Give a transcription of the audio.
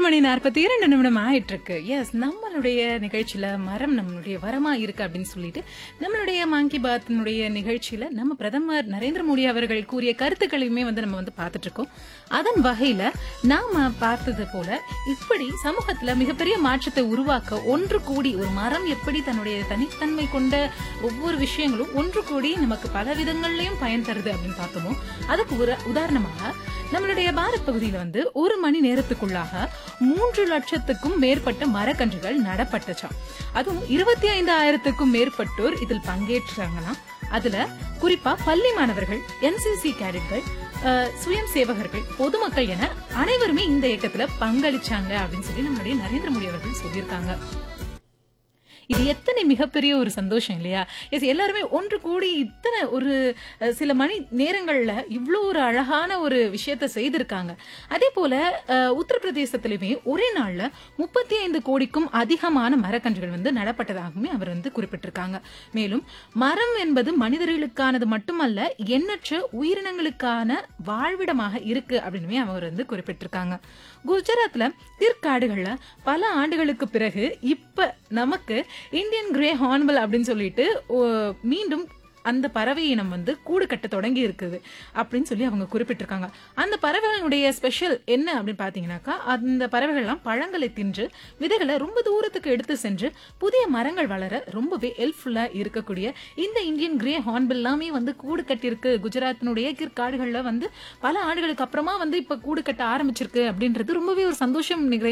மணி நாற்பத்தி இரண்டு நிமிடம் ஆயிட்டு இருக்கு எஸ் நம்மளுடைய நிகழ்ச்சியில மரம் நம்மளுடைய வரமா இருக்கு அப்படின்னு சொல்லிட்டு நம்மளுடைய மாங்கி பாத்தினுடைய நிகழ்ச்சியில நம்ம பிரதமர் நரேந்திர மோடி அவர்கள் கூறிய கருத்துக்களையுமே வந்து நம்ம வந்து பார்த்துட்டு இருக்கோம் அதன் வகையில நாம பார்த்தது போல இப்படி சமூகத்துல மிகப்பெரிய மாற்றத்தை உருவாக்க ஒன்று கூடி ஒரு மரம் எப்படி தன்னுடைய தனித்தன்மை கொண்ட ஒவ்வொரு விஷயங்களும் ஒன்று கூடி நமக்கு பல விதங்கள்லயும் பயன் தருது அப்படின்னு பார்த்தோமோ அதுக்கு ஒரு உதாரணமாக நம்மளுடைய பாரத் பகுதியில வந்து ஒரு மணி நேரத்துக்குள்ளாக மூன்று லட்சத்துக்கும் மேற்பட்ட மரக்கன்றுகள் நடப்பட்டுச்சாம் அதுவும் இருபத்தி ஐந்து ஆயிரத்துக்கும் மேற்பட்டோர் இதில் பங்கேற்றாங்கன்னா அதுல குறிப்பா பள்ளி மாணவர்கள் என்சிசி கேடட்கள் அஹ், சுயம் சேவகர்கள் பொதுமக்கள் என அனைவருமே இந்த இயக்கத்துல பங்களிச்சாங்க அப்படின்னு சொல்லி நம்மளுடைய நரேந்திர மோடி அவர்கள் சொல்லியிருக்காங்க இது எத்தனை மிகப்பெரிய ஒரு சந்தோஷம் இல்லையா எஸ் எல்லாருமே ஒன்று கூடி இத்தனை ஒரு அஹ், சில மணி நேரங்கள்ல இவ்வளோ ஒரு அழகான ஒரு விஷயத்த செய்திருக்காங்க அதே போல அஹ், உத்தரப்பிரதேசத்திலுமே ஒரே நாள்ல முப்பத்தி ஐந்து கோடிக்கும் அதிகமான மரக்கன்றுகள் வந்து நடப்பட்டதாகவுமே அவர் வந்து குறிப்பிட்டிருக்காங்க மேலும் மரம் என்பது மனிதர்களுக்கானது மட்டுமல்ல எண்ணற்ற உயிரினங்களுக்கான வாழ்விடமாக இருக்கு அப்படின்னுமே அவர் வந்து குறிப்பிட்டிருக்காங்க குஜராத்ல திற்காடுகள்ல பல ஆண்டுகளுக்கு பிறகு இப்ப நமக்கு இந்தியன் கிரே ஹார்ன்பில் அப்படின்னு சொல்லிட்டு ஓ, மீண்டும் அந்த பறவை இனம் வந்து கூடு கட்ட தொடங்கி இருக்குது அப்படின்னு சொல்லி அவங்க குறிப்பிட்டிருக்காங்க அந்த பறவைகளுடைய ஸ்பெஷல் என்ன அப்படின்னு பார்த்தீங்கன்னாக்கா அந்த பறவைகள்லாம் பழங்களை தின்று விதைகளை ரொம்ப தூரத்துக்கு எடுத்து சென்று புதிய மரங்கள் வளர ரொம்பவே ஹெல்ப்ஃபுல்லாக இருக்கக்கூடிய இந்த இந்தியன் கிரே ஹார்ன்பில் எல்லாமே வந்து கூடு கட்டியிருக்கு குஜராத்தினுடைய கிற்காடுகளில் வந்து பல ஆண்டுகளுக்கு அப்புறமா வந்து இப்போ கூடு கட்ட ஆரம்பிச்சிருக்கு அப்படின்றது ரொம்பவே ஒரு சந்தோஷம் நிகழ